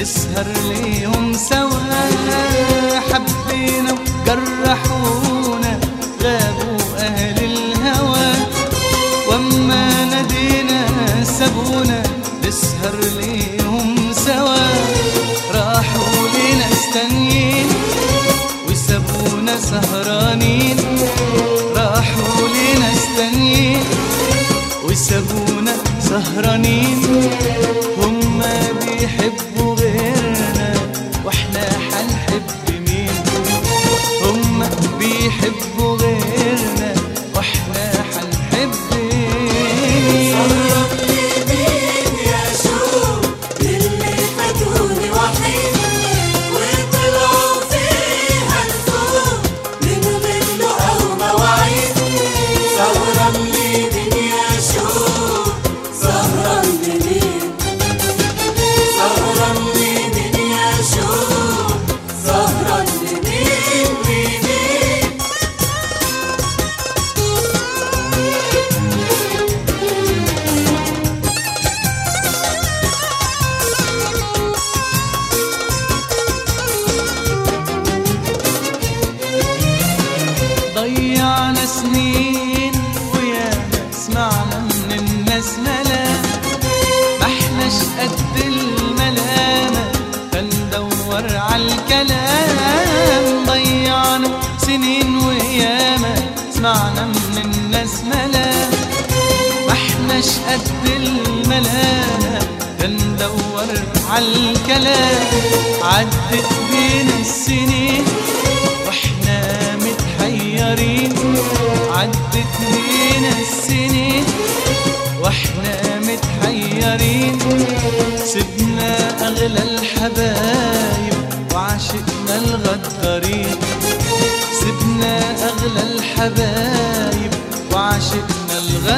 نسهر ليهم سوا حبينا وجرحونا غابوا أهل الهوى وأما نادينا سابونا نسهر ليهم سوا راحوا لناس تانيين وسابونا سهرانين راحوا لناس تانيين وسابونا سهرانين هما بيحبوا غيرنا واحنا حنحب مين هما بيحبوا غيرنا واحنا حنحب مين يا شوق للي فاتوني وحيد وطلعوا فيها الفوق من غير لقا ومواعيد سهران لمين يا شوق سهران لمين سهران لمين يا شوق سهران لمين لمين ضيعنا سنين ويا سمعنا من الناس ملام ما احناش قد الملامة فندور عالكلام ضيعنا سنين وياما سمعنا من الناس ملام ما احناش قد الملامة فندور عالكلام عدت بينا السنين واحنا متحيرين عدت بينا السنين واحنا متحيرين سيبنا اغلى الحبايب وعشقنا الغدارين سيبنا اغلى الحبايب وعشقنا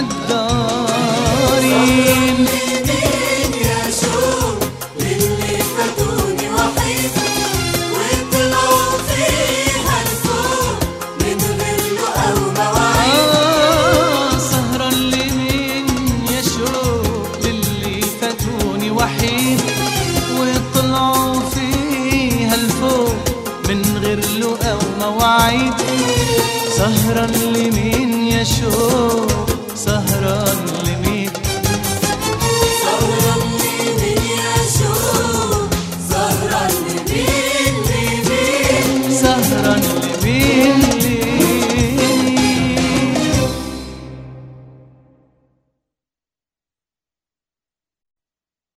الغدارين مين يا شوق للي فاتوني وحيد وطلعوا فيها الفوق من غير لقا ومواعيد آه سهران لمين يا شوق للي فاتوني وحيد وطلعوا فيها الفوق من غير لقا ومواعيد سهران لمين يا شوق سهران لمين